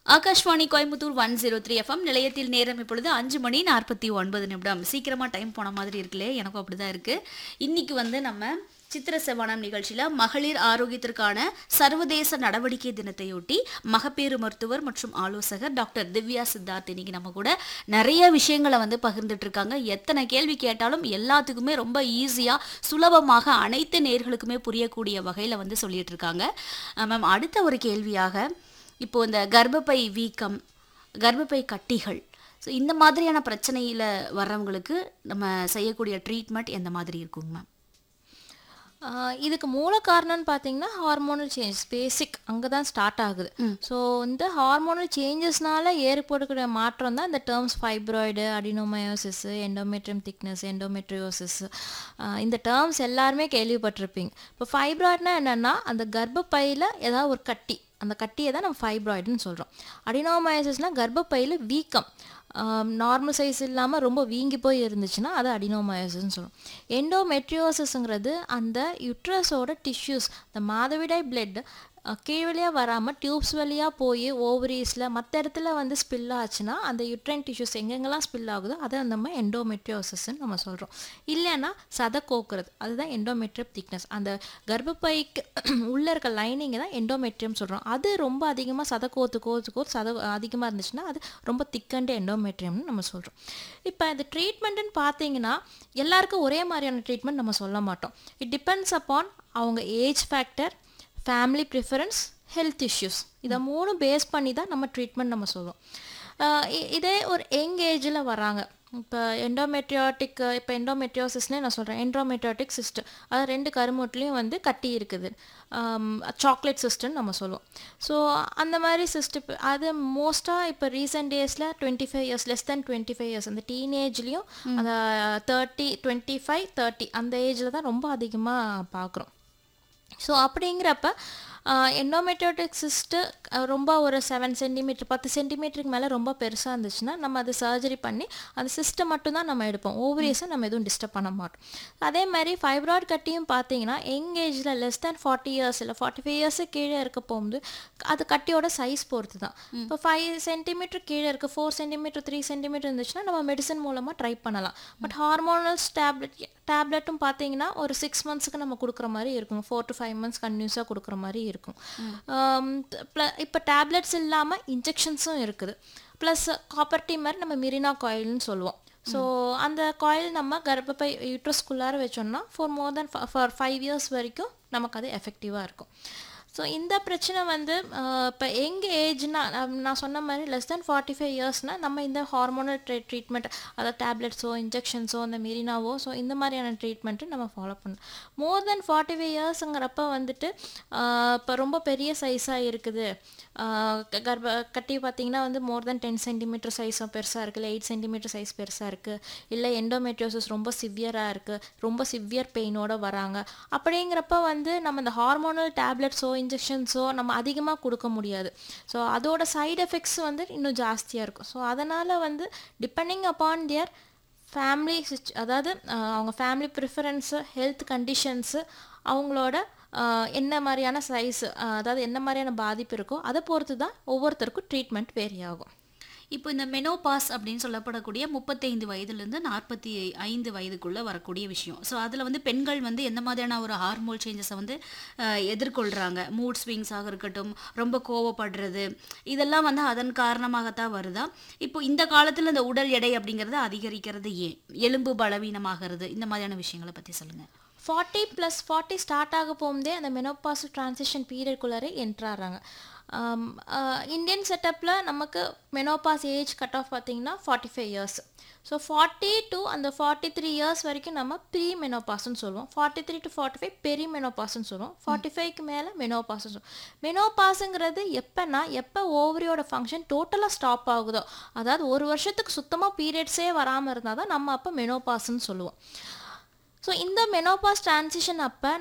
Akashvani Coimbatore one zero three F M நிலையத்தில் நேரம் இப்பொழுது அஞ்சு மணி நாற்பத்தி ஒன்பது நிமிடம் சீக்கிரமாக டைம் போன மாதிரி இருக்குல்லே எனக்கும் அப்படிதான் இருக்கு இன்னைக்கு வந்து நம்ம சித்திர செவ்வானம் நிகழ்ச்சியில் மகளிர் ஆரோக்கியத்திற்கான சர்வதேச நடவடிக்கை தினத்தையொட்டி மகப்பேறு மருத்துவர் மற்றும் ஆலோசகர் டாக்டர் திவ்யா சித்தார்த் இன்னைக்கு நம்ம கூட நிறைய விஷயங்களை வந்து பகிர்ந்துட்டு இருக்காங்க எத்தனை கேள்வி கேட்டாலும் எல்லாத்துக்குமே ரொம்ப ஈஸியாக சுலபமாக அனைத்து நேர்களுக்குமே புரியக்கூடிய வகையில் வந்து சொல்லிட்டு இருக்காங்க மேம் அடுத்த ஒரு கேள்வியாக இப்போ இந்த கர்ப்பப்பை வீக்கம் கர்ப்பப்பை கட்டிகள் ஸோ இந்த மாதிரியான பிரச்சனையில் வர்றவங்களுக்கு நம்ம செய்யக்கூடிய ட்ரீட்மெண்ட் எந்த மாதிரி இருக்குங்க மேம் ஆஹ் இதுக்கு மூல காரணம்னு பார்த்தீங்கன்னா ஹார்மோனல் சேஞ்ச் பேசிக் அங்கே தான் ஸ்டார்ட் ஆகுது ஸோ இந்த ஹார்மோனல் சேஞ்சஸ்னால ஏற்படக்கூடிய மாற்றம் தான் இந்த terms fibroid adenomyosis endometrium thickness endometriosis இந்த டேர்ம்ஸ் எல்லாருமே கேள்விப்பட்டிருப்பீங்க இப்போ ஃபைப்ராய்ட்னா என்னென்னா அந்த கர்ப்பப்பையில் ஏதாவது ஒரு கட்டி அந்த கட்டியை தான் நம்ம ஃபைப்ராய்டுன்னு சொல்கிறோம் அடினோமயோசிஸ்னால் கர்ப்பப்பையில் வீக்கம் நார்மல் சைஸ் இல்லாமல் ரொம்ப வீங்கி போய் இருந்துச்சுன்னா அது அடினோமயோசிஸ்னு சொல்லுவோம் எண்டோமெட்ரியோசிஸ்ங்கிறது அந்த யுட்ரஸோட டிஷ்யூஸ் இந்த மாதவிடாய் பிளட் கீழ் வழியாக வராமல் டியூப்ஸ் வழியாக போய் ஓவரீஸில் மற்ற இடத்துல வந்து ஸ்பில் ஆச்சுன்னா அந்த யுட்ரைன் டிஷ்யூஸ் எங்கெங்கெல்லாம் ஸ்பில் ஆகுதோ அதை நம்ம எண்டோமெட்ரியோசிஸ்ன்னு நம்ம சொல்கிறோம் இல்லைன்னா சதை கோக்குறது அதுதான் எண்டோமெட்ரியம் திக்னஸ் அந்த கர்ப்பப்பைக்கு உள்ளே இருக்க லைனிங்கை தான் எண்டோமெட்ரியம் சொல்கிறோம் அது ரொம்ப அதிகமாக சதை கோத்து கோத்து கோத்து சதை அதிகமாக இருந்துச்சுன்னா அது ரொம்ப திக்கண்டு எண்டோமெட்ரியம்னு நம்ம சொல்கிறோம் இப்போ இந்த ட்ரீட்மெண்ட்டுன்னு பார்த்தீங்கன்னா எல்லாருக்கும் ஒரே மாதிரியான ட்ரீட்மெண்ட் நம்ம சொல்ல மாட்டோம் இட் டிபெண்ட்ஸ் அப்பான் அவங்க age factor family preference health issues இதை மூணு பேஸ் பண்ணி தான் நம்ம ட்ரீட்மெண்ட் நம்ம சொல்லுவோம் ஆஹ் இ- இதே ஒரு யங் ஏஜில் வராங்க இப்போ எண்டோமெட்ரியாட்டிக் இப்போ எண்டோமெட்ரியோசிஸ்னே நான் சொல்கிறேன் எண்டோமெட்ரியாட்டிக் சிஸ்ட் அது ரெண்டு கருமுட்லேயும் வந்து கட்டி இருக்குது சாக்லேட் சிஸ்டம்னு நம்ம சொல்லுவோம் ஸோ அந்த மாதிரி சிஸ்ட் அது மோஸ்ட்டாக இப்போ ரீசெண்ட் டேஸில் twenty five years less than twenty five years அந்த டீனேஜ்லேயும் அந்த தேர்ட்டி டுவெண்ட்டி ஃபைவ் தேர்ட்டி அந்த ஏஜில் தான் ரொம்ப அதிகமாக பார்க்குறோம் ஸோ அப்படிங்கிறப்ப எண்டோமெட்ரோட்டிக் சிஸ்ட்டு ரொம்ப ஒரு செவன் சென்டிமீட்டர் பத்து சென்டிமீட்டருக்கு மேலே ரொம்ப பெருசாக இருந்துச்சுன்னா நம்ம அது சர்ஜரி பண்ணி அந்த சிஸ்ட்டை மட்டும்தான் நம்ம எடுப்போம் ஓவரியஸை நம்ம எதுவும் டிஸ்டர்ப் பண்ண மாட்டோம் அதே மாதிரி ஃபைப்ராய்ட் கட்டியும் பார்த்தீங்கன்னா யங் ஏஜில் லெஸ் தேன் ஃபார்ட்டி இயர்ஸ் இல்லை ஃபார்ட்டி ஃபைவ் இயர்ஸு கீழே இருக்க போகும்போது அது கட்டியோட சைஸ் பொறுத்து தான் இப்போ ஃபைவ் சென்டிமீட்டர் கீழே இருக்குது ஃபோர் சென்டிமீட்டர் த்ரீ சென்டிமீட்டர் இருந்துச்சுன்னா நம்ம மெடிசன் மூலமாக ட்ரை பண்ணலாம் பட் ஹார்மோனல்ஸ் டேப்லெட் டேப்லெட்டும் பார்த்தீங்கன்னா ஒரு சிக்ஸ் மந்த்ஸ்க்கு நம்ம கொடுக்குற மாதிரி இருக்கும் ஃபோர் டு ஃபைவ் மந்த்ஸ் கன்யூஸாக கொடுக்குற மாதிரி இருக்கும் இப்போ டேப்லெட்ஸ் இல்லாமல் இன்ஜெக்ஷன்ஸும் இருக்குது ப்ளஸ் காப்பர் டீ மாதிரி நம்ம மிரினா காயில்னு சொல்லுவோம் ஸோ அந்த காயில் நம்ம கர்ப்பப்பை யூட்ரஸ்குள்ளார வச்சோம்னா for more than four five years வரைக்கும் நமக்கு அது எஃபெக்டிவாக இருக்கும் ஸோ இந்த பிரச்சனை வந்து இப்போ எங்கள் ஏஜ்னா நான் சொன்ன மாதிரி லெஸ் தென் ஃபார்ட்டி ஃபைவ் இயர்ஸ்னால் நம்ம இந்த ஹார்மோனல் ட்ரீ ட்ரீட்மெண்ட் அதாவது டேப்லெட்ஸோ இன்ஜெக்ஷன்ஸோ இந்த மெரினாவோ ஸோ இந்த மாதிரியான ட்ரீட்மெண்ட்டு நம்ம ஃபாலோ பண்ணணும் மோர் தென் ஃபார்ட்டி ஃபைவ் இயர்ஸுங்கிறப்ப வந்துட்டு இப்போ ரொம்ப பெரிய சைஸாக இருக்குது ஆஹ் க- கர்ப்ப கட்டி பார்த்தீங்கன்னா வந்து மோர் தென் டென் சென்டிமீட்டர் சைஸும் பெருசாக இருக்குது இல்லை எயிட் சென்டிமீட்டர் சைஸ் பெருசாக இருக்குது இல்லை எண்டோமெட்ரியோசிஸ் ரொம்ப சிவியராக இருக்குது ரொம்ப சிவியர் பெயினோட வராங்க அப்படிங்கிறப்ப வந்து நம்ம இந்த ஹார்மோனல் டேப்லெட்ஸோ இன்ஜெக்ஷன்ஸோ நம்ம அதிகமாக கொடுக்க முடியாது ஸோ அதோட சைடு எஃபெக்ட்ஸ் வந்து இன்னும் ஜாஸ்தியாக இருக்கும் ஸோ அதனால் வந்து depending upon their family such அதாவது அஹ், அவங்க ஃபேமிலி ப்ரிஃபரன்ஸு ஹெல்த் கண்டிஷன்ஸு அவங்களோட அஹ், என்ன மாதிரியான சைஸ் அதாவது என்ன மாதிரியான பாதிப்பு இருக்கோ அதை பொறுத்து தான் ஒவ்வொருத்தருக்கும் ட்ரீட்மெண்ட் வேரி ஆகும் இப்போ இந்த மெனோபாஸ் அப்படின்னு சொல்லப்படக்கூடிய முப்பத்தைந்து வயதுலேருந்து நாற்பத்தி ஐந்து வயதுக்குள்ளே வரக்கூடிய விஷயம் ஸோ அதில் வந்து பெண்கள் வந்து எந்த மாதிரியான ஒரு ஹார்மோன் சேஞ்சஸை வந்து அஹ், எதிர்கொள்கிறாங்க மூட் ஸ்விங்ஸாக இருக்கட்டும் ரொம்ப கோவப்படுறது இதெல்லாம் வந்து அதன் காரணமாகத்தான் வருதா இப்போ இந்த காலத்தில் இந்த உடல் எடை அப்படிங்கிறது அதிகரிக்கிறது ஏன் எலும்பு பலவீனமாகிறது இந்த மாதிரியான விஷயங்களை பற்றி சொல்லுங்கள் ஃபார்ட்டி ப்ளஸ் ஃபார்ட்டி ஸ்டார்ட் ஆக போகும்போதே அந்த மெனோபாஸ் ட்ரான்சிஷன் பீரியட்குள்ளாரே என்ட்ராகிறாங்க இந்தியன் செட்டப்பில் நமக்கு மெனோபாஸ் ஏஜ் கட் ஆஃப் பார்த்தீங்கன்னா forty five years so forty to அந்த ஃபார்ட்டி த்ரீ இயர்ஸ் வரைக்கும் நம்ம ப்ரீ மெனோபாஸ்ன்னு சொல்லுவோம் forty three to forty five peri மெனோபாஸ்ன்னு சொல்லுவோம் ஃபார்ட்டி ஃபைவ்க்கு மேலே மெனோபாஸ்ன்னு சொல்லுவோம் மெனோபாஸுங்கிறது எப்போனா எப்போ ஓவரியோட ஃபங்க்ஷன் டோட்டலாக ஸ்டாப் ஆகுதோ அதாவது ஒரு வருஷத்துக்கு சுத்தமாக பீரியட்ஸே வராமல் இருந்தால் தான் நம்ம அப்போ மெனோபாஸ்ன்னு சொல்லுவோம் ஸோ இந்த மெனோபாஸ் ட்ரான்சிஷன் அப்போ